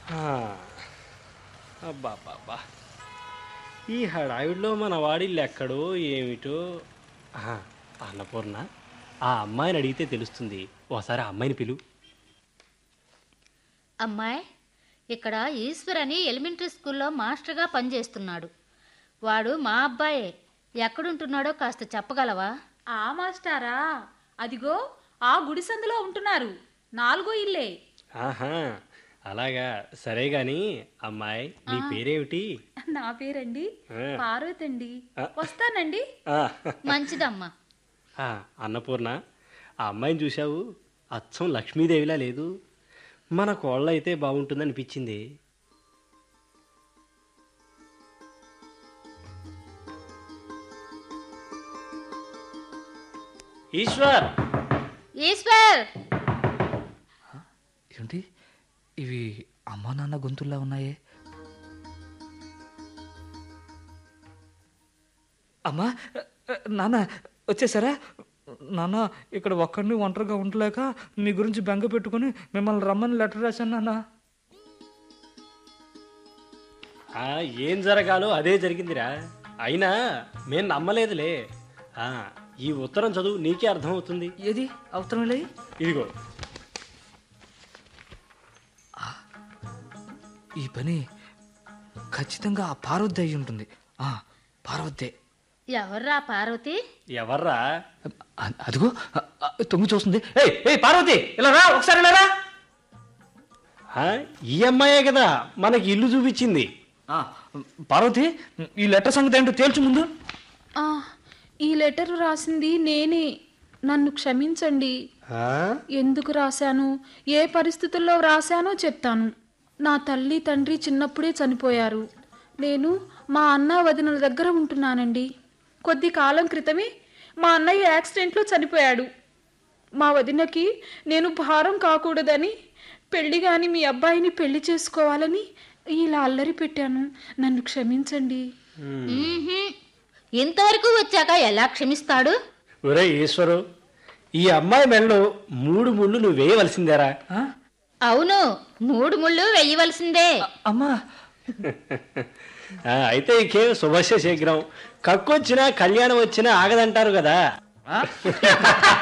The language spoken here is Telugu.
అబ్బా అబ్బా ఈ హడావిడిలో మన వాడిల్లు ఎక్కడో ఏమిటో ఆహా, అన్నపూర్ణ ఆ అమ్మాయిని అడిగితే తెలుస్తుంది ఓసారి ఆ అమ్మాయిని పిలు అమ్మాయి ఇక్కడ ఈశ్వర్ అని ఎలిమెంటరీ స్కూల్లో మాస్టర్గా పనిచేస్తున్నాడు వాడు మా అబ్బాయే ఎక్కడుంటున్నాడో కాస్త చెప్పగలవా ఆ మాస్టారా అదిగో ఆ గుడి సందులో ఉంటున్నారు నాలుగో ఇల్లే ఆహా అలాగా సరే గాని అమ్మాయి నీ పేరేమిటి నా పేరండి ఆ. పార్వతి అండి ఆ. వస్తానండి ఆ, మంచిదమ్మా ఆ, అన్నపూర్ణ ఆ అమ్మాయిని చూశావు అచ్చం లక్ష్మీదేవిలా లేదు మన కోళ్ళ అయితే బాగుంటుందనిపించింది ఈశ్వర్ ఈశ్వర్ ఏంటి ఇవి అమ్మా నాన్న గొంతుల్లా ఉన్నాయే అమ్మా నాన్న వచ్చేసారా నాన్న ఇక్కడ ఒక్కడిని ఒంటరిగా ఉండలేక మీ గురించి బెంగ పెట్టుకుని మిమ్మల్ని రమ్మని లెటర్ రాశాను నాన్న ఆ, ఏం జరగాలో అదే జరిగిందిరా అయినా మేం నమ్మలేదులే ఆ, ఈ ఉత్తరం చదువు నీకే అర్థమవుతుంది ఏది అవసరం లే ఇదిగో ఈ పని ఖచ్చితంగా ఆ పార్వతి అయి ఉంటుంది ఆ, పార్వతే ఎవర్రా పార్వతి ఎవర్రా అ- అదిగో అ- అ- తొంగి చూస్తుంది ఏయ్ ఏయ్ పార్వతి ఇలా రా ఒకసారి ఇలా రా ఆ, ఈ అమ్మాయే కదా మనకి ఇల్లు చూపించింది ఆ, పార్వతి ఈ లెటర్ సంగతి ఏంటో తేల్చు ముందు ఆ, ఈ లెటర్ రాసింది నేనే నన్ను క్షమించండి ఆ? ఎందుకు రాశాను ఏ పరిస్థితుల్లో రాశానో చెప్తాను నా తల్లి తండ్రి చిన్నప్పుడే చనిపోయారు నేను మా అన్న వదినల దగ్గర ఉంటున్నానండి కొద్ది కాలం క్రితమే మా అన్నయ్య యాక్సిడెంట్లో చనిపోయాడు మా వదినకి నేను భారం కాకూడదని పెళ్లి గాని మీ అబ్బాయిని పెళ్లి చేసుకోవాలని ఇలా అల్లరి పెట్టాను నన్ను క్షమించండి మ్మ్హ్మ్. ఇంతవరకు వచ్చాక ఎలా క్షమిస్తాడు ఒరే ఈశ్వరు ఈ అమ్మాయి మెడలో మూడు ముళ్ళు నువ్వు వేయవలసిందేరా ఆ? అవును మూడు ముళ్ళు వెయ్యవలసిందే అమ్మా ఆ, అయితే ఇంకేం శుభస్య శీఘ్రం కక్కొచ్చినా కళ్యాణం వచ్చినా ఆగదంటారు కదా ఆ?